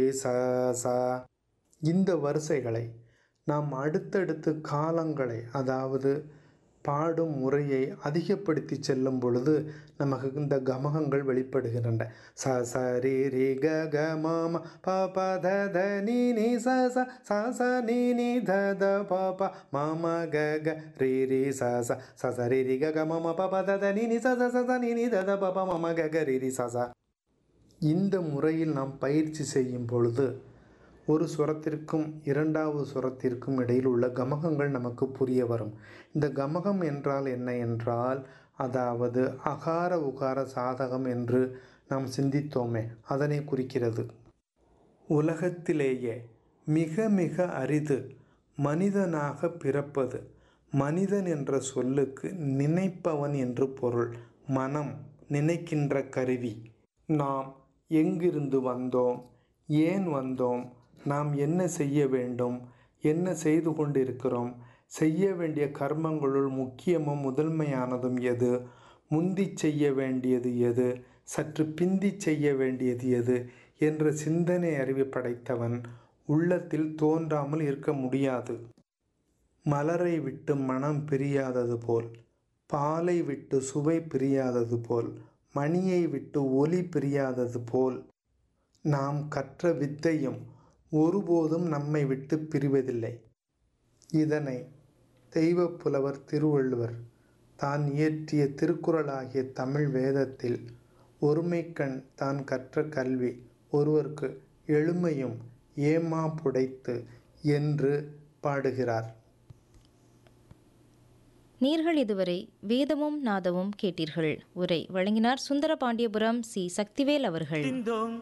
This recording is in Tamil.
ச ச இந்த வரிசைகளை நாம் அடுத்தடுத்து காலங்களை அதாவது பாடும் முறையை அதிகப்படுத்தி செல்லும் பொழுது நமக்கு இந்த கமகங்கள் வெளிப்படுகின்றன ச ச ரீ ரீ க க ம ம ப ப த த நீ நீ ச ச ச ச நீ நீ த த ப ப ம ம க க ரீ ரீ ச ச ச ச ரீ ரீ க க ம ம ப ப த த நீ நீ ச ச ச ச நீ நீ த த ப ப ம ம க க ரீ ரீ ச ச இந்த முறையில் நாம் பயிற்சி செய்யும் பொழுது ஒரு சுரத்திற்கும் இரண்டாவது சுரத்திற்கும் இடையில் உள்ள கமகங்கள் நமக்கு புரிய வரும் இந்த கமகம் என்றால் என்ன என்றால் அதாவது அகார உகார சாதகம் என்று நாம் சிந்தித்தோமே அதனை குறிக்கிறது உலகத்திலேயே மிக மிக அரிது மனிதனாக பிறப்பது மனிதன் என்ற சொல்லுக்கு நினைப்பவன் என்று பொருள் மனம் நினைக்கின்ற கருவி நாம் எங்கிருந்து வந்தோம் ஏன் வந்தோம் நாம் என்ன செய்ய வேண்டும் என்ன செய்து கொண்டிருக்கிறோம் செய்ய வேண்டிய கர்மங்களுள் முக்கியமும் முதன்மையானதும் எது முந்தி செய்ய வேண்டியது எது சற்று பிந்தி செய்ய வேண்டியது எது என்ற சிந்தனை அறிவு படைத்தவன் உள்ளத்தில் தோன்றாமல் இருக்க முடியாது மலரை விட்டு மனம் பிரியாதது போல் பாலை விட்டு சுவை பிரியாதது போல் மணியை விட்டு ஒலி பிரியாதது போல் நாம் கற்ற வித்தையும் ஒருபோதும் நம்மை விட்டு பிரிவதில்லை இதனை தெய்வப் புலவர் திருவள்ளுவர் தான் இயற்றிய திருக்குறளாகிய தமிழ் வேதத்தில் ஒருமைக்கண் தான் கற்ற கல்வி ஒருவருக்கு எழுமையும் ஏமா புடைத்து என்று பாடுகிறார் நீர்கள் இதுவரை வேதமும் நாதமும் கேட்டீர்கள் உரை வழங்கினார் சுந்தர பாண்டியபுரம் சி சக்திவேல் அவர்கள்